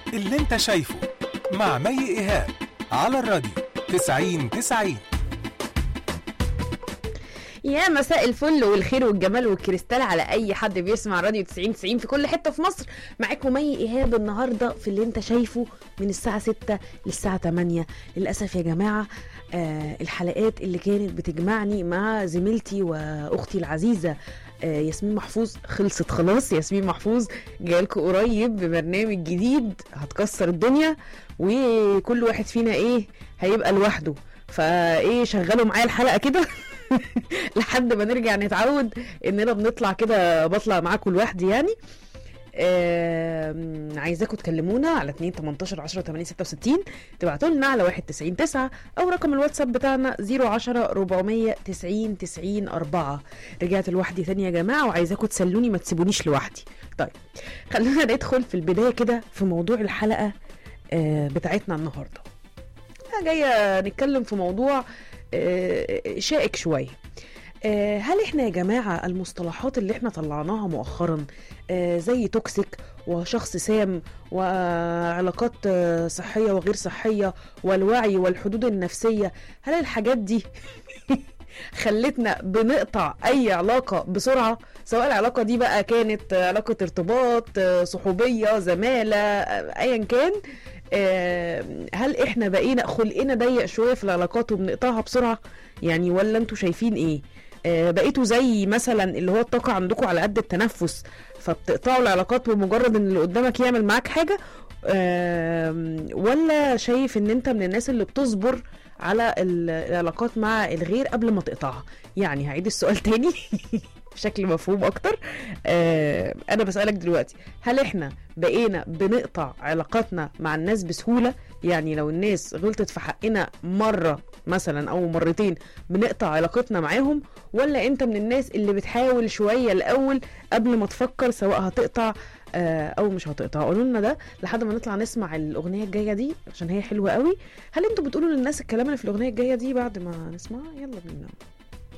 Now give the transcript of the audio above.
اللي انت شايفه مع مي ايهاب على الراديو 90 90 يا مساء الفل والخير والجمال والكريستال على اي حد بيسمع راديو 90 90 في كل حته في مصر معاكم مي ايهاب النهارده في اللي انت شايفه من الساعه 6 للساعه 8 للاسف يا جماعه آه الحلقات اللي كانت بتجمعني مع زميلتي واختي العزيزه آه ياسمين محفوظ خلصت خلاص ياسمين محفوظ جايلكوا قريب ببرنامج جديد هتكسر الدنيا وكل واحد فينا ايه هيبقى لوحده فايه شغلوا معايا الحلقه كده لحد ما نرجع نتعود اننا بنطلع كده بطلع معاكم لوحدي يعني آه عايزاكم تكلمونا على 2 18 10 8 66 تبعتوا لنا على 1 90 9 او رقم الواتساب بتاعنا 010 490 90 4 رجعت لوحدي تاني يا جماعه وعايزاكم تسلوني ما تسيبونيش لوحدي طيب خلونا ندخل في البدايه كده في موضوع الحلقه آه بتاعتنا النهارده أنا جايه نتكلم في موضوع آه، شائك شويه آه، هل احنا يا جماعه المصطلحات اللي احنا طلعناها مؤخرا آه، زي توكسيك وشخص سام وعلاقات آه، صحيه وغير صحيه والوعي والحدود النفسيه هل الحاجات دي خلتنا بنقطع اي علاقه بسرعه سواء العلاقه دي بقى كانت علاقه ارتباط آه، صحوبيه زماله آه، ايا كان آه، هل احنا بقينا خلقنا ضيق شويه في العلاقات وبنقطعها بسرعه يعني ولا انتوا شايفين ايه آه، بقيتوا زي مثلا اللي هو الطاقه عندكم على قد التنفس فبتقطعوا العلاقات بمجرد ان اللي قدامك يعمل معاك حاجه آم، ولا شايف ان انت من الناس اللي بتصبر على ال- العلاقات مع الغير قبل ما تقطعها يعني هعيد السؤال تاني بشكل مفهوم اكتر آه انا بسالك دلوقتي هل احنا بقينا بنقطع علاقاتنا مع الناس بسهوله يعني لو الناس غلطت في حقنا مره مثلا او مرتين بنقطع علاقتنا معاهم ولا انت من الناس اللي بتحاول شويه الاول قبل ما تفكر سواء هتقطع آه، او مش هتقطع قولوا لنا ده لحد ما نطلع نسمع الاغنيه الجايه دي عشان هي حلوه قوي هل انتوا بتقولوا للناس الكلام اللي في الاغنيه الجايه دي بعد ما نسمعها يلا بينا